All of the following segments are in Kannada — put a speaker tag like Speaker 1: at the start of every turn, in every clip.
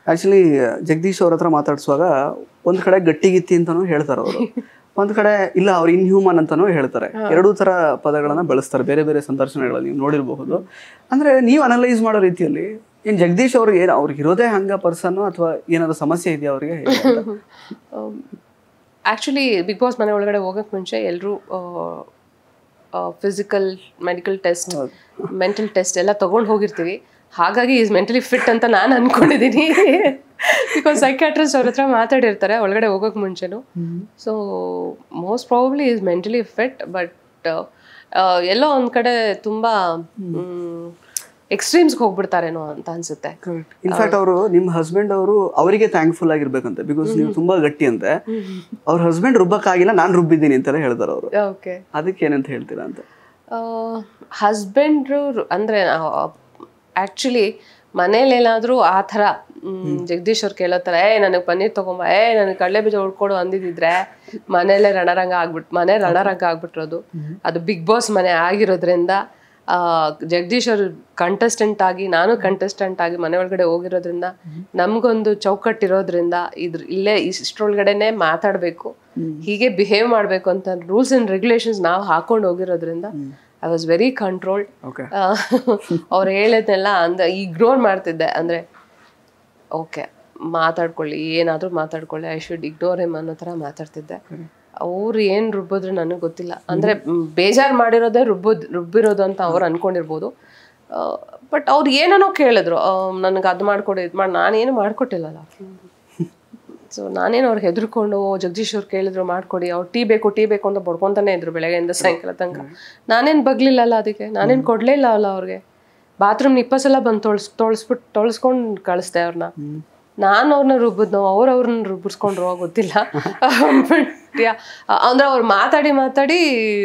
Speaker 1: ಆಕ್ಚುಲಿ ಜಗದೀಶ್ ಅವ್ರ ಹತ್ರ ಮಾತಾಡ್ಸುವಾಗ ಒಂದ್ ಕಡೆ ಗಟ್ಟಿಗಿತ್ತಿ ಅಂತಾನು ಹೇಳ್ತಾರೆ ಅವರು ಒಂದ್ ಕಡೆ ಇಲ್ಲ ಅವ್ರು ಇನ್ಹ್ಯೂಮನ್ ಅಂತಾನು ಹೇಳ್ತಾರೆ ಎರಡೂ ತರ ಪದಗಳನ್ನ ಬಳಸ್ತಾರೆ ಬೇರೆ ಬೇರೆ ಸಂದರ್ಶನಗಳಲ್ಲಿ ನೀವು ನೋಡಿರಬಹುದು ಅಂದ್ರೆ ನೀವು ಅನಲೈಸ್ ಮಾಡೋ ರೀತಿಯಲ್ಲಿ ಏನ್ ಜಗದೀಶ್ ಅವ್ರಿಗೆ ಏನು ಅವ್ರಿಗೆ ಇರೋದೇ ಹಂಗ ಪರ್ಸನ್ ಅಥವಾ ಏನಾದ್ರು ಸಮಸ್ಯೆ ಇದೆಯಾ ಅವ್ರಿಗೆ ಹೇಗೆ ಅಂತ?
Speaker 2: ಆ್ಯಕ್ಚುಲಿ ಬಿಗ್ ಬಾಸ್ ಮನೆ ಒಳಗಡೆ ಹೋಗೋಕ್ಕೆ ಮುಂಚೆ ಎಲ್ಲರೂ physical medical test mental test ಎಲ್ಲ ತೊಗೊಂಡು ಹೋಗಿರ್ತೀವಿ ಹಾಗಾಗಿ ಈಸ್ ಮೆಂಟಲಿ ಫಿಟ್ ಅಂತ ನಾನು ಅನ್ಕೊಂಡಿದ್ದೀನಿ ಬಿಕಾಸ್ ಸೈಕ್ಯಾಟ್ರಿಸ್ಟ್ ಅವ್ರ ಹತ್ರ ಮಾತಾಡಿರ್ತಾರೆ ಒಳಗಡೆ ಹೋಗೋಕೆ ಮುಂಚೆನು so most probably is mentally fit but ಎಲ್ಲೋ ಒಂದು ಕಡೆ ತುಂಬ ಎಕ್ಸ್ಟ್ರೀಮ್ಸ್ಗೆ ಹೋಗ್ಬಿಡ್ತಾರೇನೋ ಅಂತ ಅನ್ಸುತ್ತೆ
Speaker 1: ಇನ್ಫ್ಯಾಕ್ಟ್ ಅವರು ನಿಮ್ಮ ಹಸ್ಬೆಂಡ್ ಅವರು ಅವರಿಗೆ ಥ್ಯಾಂಕ್ಫುಲ್ ಆಗಿರ್ಬೇಕಂತೆ ಬಿಕಾಸ್ ನೀವು ತುಂಬಾ ಗಟ್ಟಿ ಅಂತೆ ಅವ್ರ ಹಸ್ಬೆಂಡ್ ರುಬ್ಬಕ್ಕಾಗಿಲ್ಲ ನಾನ್ ರುಬ್ಬಿದ್ದೀನಿ ಅಂತೆಲ್ಲ ಹೇಳ್ತಾರೆ ಅವರು
Speaker 2: ಓಕೆ
Speaker 1: ಅದಕ್ಕೆ ಏನಂತ ಹೇಳ್ತೀರಾ ಅಂತ
Speaker 2: ಹಸ್ಬೆಂಡ್ರು ಅಂದರೆ ಆ್ಯಕ್ಚುಲಿ ಮನೇಲೇನಾದರೂ ಆ ಥರ ಮ್, ಜಗದೀಶ್ ಅವ್ರು ಕೇಳೋ ಥರ ಏ ನನಗೆ ಪನ್ನೀರ್ ತೊಗೊಂಬ ಏ ನನಗೆ ಕಡಲೆ ಬೀಜ ಉಳ್ಕೊಡು ಅಂದಿದ್ದಿದ್ರೆ ಮನೇಲೇ ರಣರಂಗ ಆಗ್ಬಿಟ್ಟು ಮನೆ ರಣರಂಗ ಆಗ್ಬಿಟ್ಟಿರೋದು ಅದು ಬಿಗ್ ಬಾಸ್ ಮನೆ ಆಗಿರೋದ್ರಿಂದ ಆ, ಜಗದೀಶ್ ಅವರು ಕಂಟೆಸ್ಟೆಂಟ್ ಆಗಿ ನಾನು ಕಂಟೆಸ್ಟೆಂಟ್ ಆಗಿ ಮನೆ ಒಳಗಡೆ ಹೋಗಿರೋದ್ರಿಂದ ನಮಗೊಂದು ಚೌಕಟ್ಟಿರೋದ್ರಿಂದ ಇದ್ರ ಇಲ್ಲೇ ಇಷ್ಟರೊಳಗಡೆನೆ ಮಾತಾಡಬೇಕು ಹೀಗೆ ಬಿಹೇವ್ ಮಾಡಬೇಕು ಅಂತ ರೂಲ್ಸ್ ಆ್ಯಂಡ್ ರೆಗ್ಯುಲೇಷನ್ಸ್ ನಾವು ಹಾಕೊಂಡು ಹೋಗಿರೋದ್ರಿಂದ I was very controlled
Speaker 1: okay
Speaker 2: ಅವ್ರು ಹೇಳಿದ್ನೆಲ್ಲ ಅಂದ ಇಗ್ನೋರ್ ಮಾಡ್ತಿದ್ದೆ ಅಂದರೆ ಓಕೆ ಮಾತಾಡ್ಕೊಳ್ಳಿ ಏನಾದರೂ ಮಾತಾಡ್ಕೊಳ್ಳಿ ಐ ಶುಡ್ ಇಗ್ನೋರ್ ಹಿಮ್ ಅನ್ನೋ ಥರ ಮಾತಾಡ್ತಿದ್ದೆ ಅವ್ರು ಏನು ರುಬ್ಬಿದ್ರು ನನಗೆ ಗೊತ್ತಿಲ್ಲ ಅಂದರೆ ಬೇಜಾರು ಮಾಡಿರೋದೇ ರುಬ್ಬೋದ್ ರುಬ್ಬಿರೋದು ಅಂತ ಅವ್ರು ಅನ್ಕೊಂಡಿರ್ಬೋದು ಬಟ್ ಅವ್ರು ಏನೇನೋ ಕೇಳಿದ್ರು ನನಗೆ ಅದು ಮಾಡ್ಕೊಡು ಇದು ಮಾಡಿ ನಾನೇನು ಮಾಡ್ಕೊಟ್ಟಿಲ್ಲಲ್ಲ ಸೊ ನಾನೇನು ಅವ್ರಿಗೆ ಹೆದರ್ಕೊಂಡು ಜಗದೀಶ್ ಅವ್ರು ಕೇಳಿದ್ರು ಮಾಡ್ಕೊಡಿ ಅವ್ರು ಟೀ ಬೇಕು ಟೀ ಬೇಕು ಅಂತ ಬಡ್ಕೊಂತಾನೆ ಇದ್ರು ಬೆಳಗ್ಗೆಯಿಂದ ಸಾಯಂಕಾಲ ತನಕ ನಾನೇನು ಬಗ್ಲಿಲ್ಲಲ್ಲ ಅದಕ್ಕೆ ನಾನೇನು ಕೊಡಲೇ ಇಲ್ಲ ಅಲ್ಲ ಅವ್ರಿಗೆ ಬಾತ್ರೂಮ್ ಇಪ್ಪತ್ತು ಸಲ ಬಂದು ತೊಳ್ಸ್ ತೊಳ್ಸ್ಬಿಟ್ಟು ತೊಳ್ಸ್ಕೊಂಡು ಕಳಿಸ್ದೆ ಅವ್ರನ್ನ ನಾನು ಅವ್ರನ್ನ ರುಬ್ಬಿದ್ನೋ ಅವ್ರು ಅವ್ರನ್ನ ರುಬ್ಬಿಸ್ಕೊಂಡ್ರು ಗೊತ್ತಿಲ್ಲ ಬಟ್ ಯಾ ಅಂದ್ರೆ ಅವ್ರು ಮಾತಾಡಿ ಮಾತಾಡಿ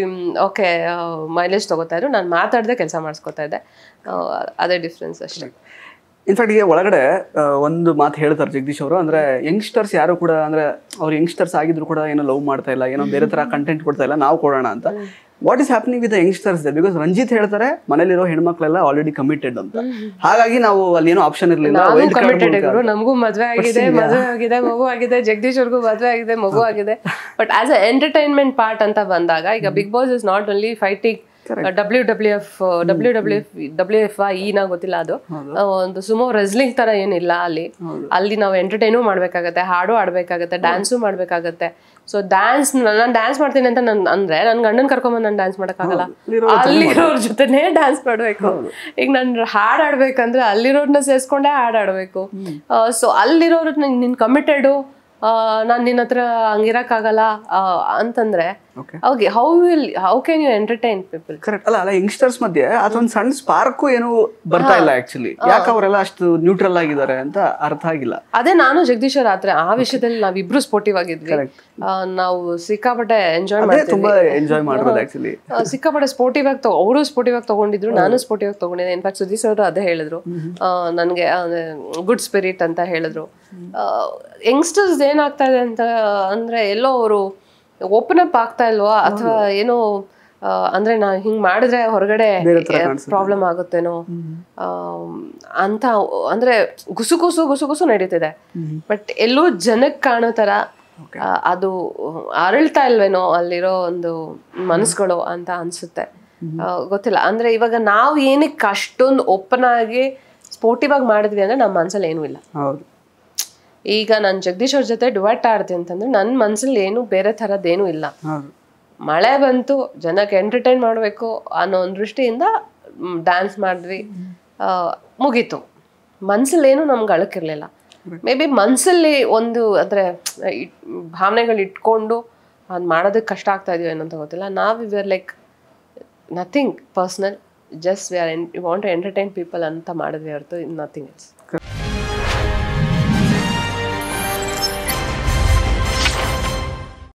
Speaker 2: ಓಕೆ ಮೈಲೇಜ್ ತಗೋತಾ ಇದ್ರು ನಾನು ಮಾತಾಡದೆ ಕೆಲಸ ಮಾಡಿಸ್ಕೊತಾ ಇದ್ದೆ ಆ, ಅದೇ ಡಿಫ್ರೆನ್ಸ್ ಅಷ್ಟೇ
Speaker 1: ಇನ್ಫ್ಯಾಕ್ಟ್ ಈಗ ಒಳಗಡೆ ಆ, ಒಂದು ಮಾತು ಹೇಳ್ತಾರೆ ಜಗದೀಶ್ ಅವರು ಅಂದ್ರೆ ಯಂಗ್ಸ್ಟರ್ಸ್ ಯಾರು ಕೂಡ ಅಂದ್ರೆ ಅವ್ರು ಯಂಗ್ಸ್ಟರ್ಸ್ ಆಗಿದ್ರು ಕೂಡ ಏನೋ ಲವ್ ಮಾಡ್ತಾ ಇಲ್ಲ ಏನೋ ಬೇರೆ ತರ ಕಂಟೆಂಟ್ ಕೊಡ್ತಾ ಇಲ್ಲ ನಾವು ಕೊಡೋಣ ಅಂತ what is happening with youngsters because Ranjith ಹೇಳ್ತಾರೆ ಮನೇಲಿರೋ ಹೆಣ್ಮಕ್ಳೆಲ್ಲ ಆಲ್ರೆಡಿ ಕಮಿಟೆಡ್ ಅಂತ ಹಾಗಾಗಿ ನಾವು ಅಲ್ಲಿ ಏನೋ ಆಪ್ಷನ್ ಇರಲಿಲ್ಲ
Speaker 2: ನಾವು ಕಮಿಟೆಡ್ ಇದ್ರು ನಮಗೂ ಮದ್ವೆ ಆಗಿದೆ ಮದುವೆ ಆಗಿದೆ ಮಗು ಆಗಿದೆ ಜಗದೀಶ್ ಅವ್ರಿಗೂ ಮದ್ವೆ ಆಗಿದೆ ಮಗು ಆಗಿದೆ but as a entertainment part ಅಂತ ಬಂದಾಗ ಈಗ Bigg Boss is not only fighting W W F W W F W F ಈ ನಾ ಗೊತ್ತಿಲ್ಲ ಅದು ಆ, ಒಂದು ಸುಮೋ ರೆಸ್ಲಿಂಗ್ ತರ ಏನಿಲ್ಲ ಅಲ್ಲಿ ಅಲ್ಲಿ ನಾವು ಎಂಟರ್ಟೈನು ಮಾಡ್ಬೇಕಾಗತ್ತೆ ಹಾಡು ಆಡ್ಬೇಕಾಗತ್ತೆ ಡ್ಯಾನ್ಸು ಮಾಡ್ಬೇಕಾಗತ್ತೆ ಸೊ ಡ್ಯಾನ್ಸ್ ನಾನು ಡ್ಯಾನ್ಸ್ ಮಾಡ್ತೀನಿ ಅಂತ ನನ್ ಅಂದ್ರೆ ನನ್ ಗಂಡನ್ ಕರ್ಕೊಂಬಂದು ನಾನು ಡ್ಯಾನ್ಸ್ ಮಾಡಕ್ಕಾಗಲ್ಲ ಅಲ್ಲಿರೋರ್ ಜೊತೆನೇ ಡ್ಯಾನ್ಸ್ ಮಾಡ್ಬೇಕು ಈಗ ನಾನು ಹಾಡ್ ಆಡ್ಬೇಕಂದ್ರೆ ಅಲ್ಲಿರೋರ್ನ ಸೇರ್ಸ್ಕೊಂಡೇ ಹಾಡ್ ಆಡ್ಬೇಕು ಸೊ ಅಲ್ಲಿರೋರು ನಿನ್ ಕಮಿಟೆಡು ನಾನು ನಿನ್ನ ಹತ್ರ ಹಂಗಿರಕ್ಕಾಗಲ್ಲ ಆ, ಅಂತಂದ್ರೆ
Speaker 1: Okay.
Speaker 2: Okay how will how can you entertain people
Speaker 1: correct ಅಲ್ಲ ಅಲ್ಲ ಯಂಗ್ಸ್ಟರ್ಸ್ ಮಧ್ಯೆ ಅದೊಂದು ಸಣ್ಣ ಸ್ಪಾರ್ಕು ಏನು ಬರ್ತಾ ಇಲ್ಲ ಆಕ್ಚುಲಿ ಯಾಕೆ ಅವರೆಲ್ಲ ಅಷ್ಟು ನ್ಯೂಟ್ರಲ್ ಆಗಿದ್ದಾರೆ ಅಂತ ಅರ್ಥ ಆಗಿಲ್ಲ
Speaker 2: ಅದೇ ನಾನು ಜಗದೀಶ್ ಅವ್ರ ಆದ್ರೆ ಆ ವಿಷಯದಲ್ಲಿ ನಾವಿಬ್ರು ಸ್ಪೋರ್ಟಿವ್ ಆಗಿದ್ವಿ ಆ, ನಾವು ಸಿಕ್ಕಾಪಟ್ಟೆ ಎಂಜಾಯ್
Speaker 1: ಅದೇ
Speaker 2: ಮಾಡ್ತೀವಿ
Speaker 1: ತುಂಬಾ ಎಂಜಾಯ್ ಮಾಡ್ಬೋದು ಆಕ್ಚುಲಿ
Speaker 2: ಆ, ಸಿಕ್ಕಾಪಟ್ಟೆ ಸ್ಪೋರ್ಟಿವ್ ಆಗಿ ತಗೋ ಅವರು ಸ್ಪೋರ್ಟಿವ್ ಆಗಿ ತಗೊಂಡಿದ್ರು ನಾನು ಸ್ಪೋರ್ಟಿವ್ ಆಗಿ ತಗೊಂಡಿದ್ದೆ ಇನ್ಫ್ಯಾಕ್ಟ್ ಸುದೀಶ್ ಅವರು ಅದೇ ಹೇಳಿದ್ರು ಆ, ನನ್ಗೆ ಗುಡ್ ಸ್ಪಿರಿಟ್ ಅಂತ ಹೇಳಿದ್ರು ಯಂಗ್ಸ್ಟರ್ಸ್ ಏನಾಗ್ತಾ ಇದೆ ಅಂತ ಅಂದ್ರೆ ಎಲ್ಲೋ ಅವರು ಓಪನ್ ಅಪ್ ಆಗ್ತಾ ಇಲ್ವಾ ಅಥವಾ ಏನೋ ಆ, ಅಂದ್ರೆ ನಾ ಹಿಂಗ್ ಮಾಡಿದ್ರೆ ಹೊರಗಡೆ ಪ್ರಾಬ್ಲಮ್ ಆಗುತ್ತೇನೋ ಆ, ಅಂತ ಅಂದ್ರೆ ಗುಸು ಗುಸು ಗುಸು ಗುಸು ನಡೀತಿದೆ ಬಟ್ ಎಲ್ಲೂ ಜನಕ್ಕೆ ಕಾಣೋ ತರ ಆ, ಅದು ಅರಳ್ತಾ ಇಲ್ವೇನೋ ಅಲ್ಲಿರೋ ಒಂದು ಮನಸ್ಸುಗಳು ಅಂತ ಅನ್ಸುತ್ತೆ ಆ, ಗೊತ್ತಿಲ್ಲ ಅಂದ್ರೆ ಇವಾಗ ನಾವು ಏನಕ್ಕೆ ಅಷ್ಟೊಂದು ಓಪನ್ ಆಗಿ ಸ್ಪೋರ್ಟಿವ್ ಆಗಿ ಮಾಡಿದ್ವಿ ಅಂದ್ರೆ ನಮ್ಮ ಮನ್ಸಲ್ಲಿ ಏನೂ ಇಲ್ಲ
Speaker 1: ಹೌದು
Speaker 2: ಈಗ ನಾನು ಜಗದೀಶ್ ಅವ್ರ ಜೊತೆ ಡಿವೈಟ್ ಆಡ್ತೀನಿ ಅಂತಂದ್ರೆ ನನ್ನ ಮನ್ಸಲ್ಲಿ ಏನು ಬೇರೆ ಥರದ್ದೇನೂ ಇಲ್ಲ
Speaker 1: ಹೌದು
Speaker 2: ಮಳೆ ಬಂತು ಜನಕ್ಕೆ ಎಂಟರ್ಟೈನ್ ಮಾಡಬೇಕು ಅನ್ನೋ ಒಂದು ದೃಷ್ಟಿಯಿಂದ ಡ್ಯಾನ್ಸ್ ಮಾಡಿದ್ವಿ ಆ, ಮುಗೀತು ಮನ್ಸಲ್ಲಿ ಏನು ನಮ್ಗೆ ಅಳಕಿರ್ಲಿಲ್ಲ ಮೇ ಬಿ ಮನ್ಸಲ್ಲಿ ಒಂದು ಅಂದರೆ ಭಾವನೆಗಳು ಇಟ್ಕೊಂಡು ಅದು ಮಾಡೋದಕ್ಕೆ ಕಷ್ಟ ಆಗ್ತಾ ಇದೆಯೋ ಏನೋ ಅಂತ ಗೊತ್ತಿಲ್ಲ ನಾವು we are like nothing personal just we are want to entertain people ಅಂತ ಮಾಡಿದ್ವಿ ಹೊರತು ನಥಿಂಗ್ ಎಲ್ಸ್